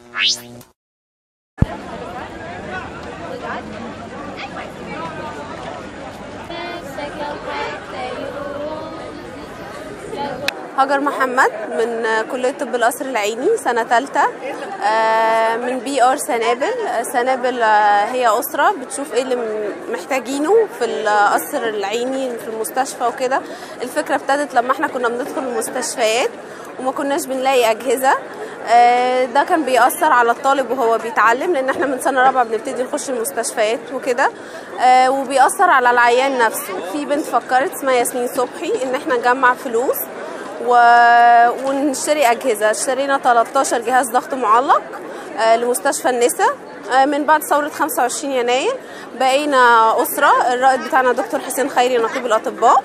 هاجر محمد من كلية طب القصر العيني سنة تالتة آه، من بي ار سنابل سنابل آه، هي أسرة بتشوف ايه اللي م- محتاجينه في القصر العيني في المستشفى وكده الفكرة ابتدت لما احنا كنا بندخل المستشفيات وما كناش بنلاقي أجهزة آه، ده كان بيأثر على الطالب وهو بيتعلم لأن احنا من سنة رابعة بنبتدي نخش المستشفيات وكده آه، وبيأثر على العيان نفسه في بنت فكرت اسمها ياسمين صبحي ان احنا نجمع فلوس و... ونشتري أجهزة اشترينا 13 جهاز ضغط معلق آه، لمستشفى النساء آه، من بعد ثورة 25 يناير بقينا أسرة الرائد بتاعنا دكتور حسين خيري نقيب الأطباء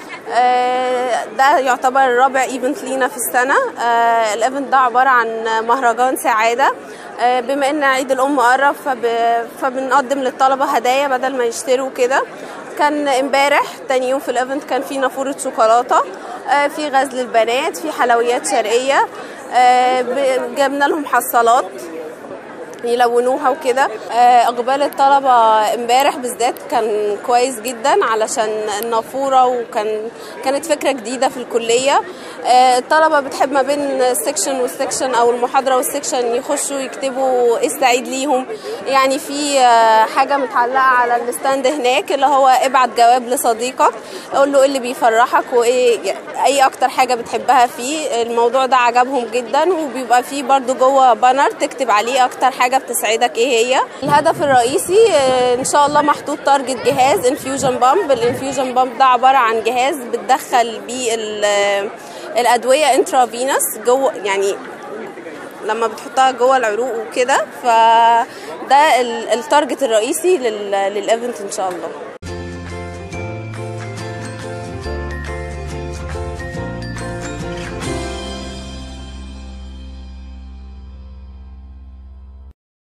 آه، ده يعتبر رابع ايفنت لينا في السنة آه، الايفنت ده عبارة عن مهرجان سعادة آه، بما ان عيد الام قرب فب... فبنقدم للطلبة هدايا بدل ما يشتروا كده كان امبارح تاني يوم في الايفنت كان في نافورة شوكولاتة آه، في غزل البنات في حلويات شرقية آه، ب- جبنا لهم حصالات يلونوها وكده آه، اقبال الطلبه امبارح بالذات كان كويس جدا علشان النافوره وكان كانت فكره جديده في الكليه آه، الطلبه بتحب ما بين السكشن والسكشن او المحاضره والسكشن يخشوا يكتبوا ايه السعيد ليهم يعني في آه، حاجه متعلقه على الستاند هناك اللي هو ابعت جواب لصديقك قول له ايه اللي بيفرحك وايه اي اكتر حاجه بتحبها فيه الموضوع ده عجبهم جدا وبيبقى فيه برضو جوه بانر تكتب عليه اكتر حاجه بتسعدك ايه هي الهدف الرئيسي آه، ان شاء الله محطوط تارجت جهاز انفيوجن بامب الانفيوجن بامب ده عباره عن جهاز بتدخل بيه ال- الادويه انترافينوس جوه يعني لما بتحطها جوه العروق وكده فده ال- التارجت الرئيسي لل- للايفنت ان شاء الله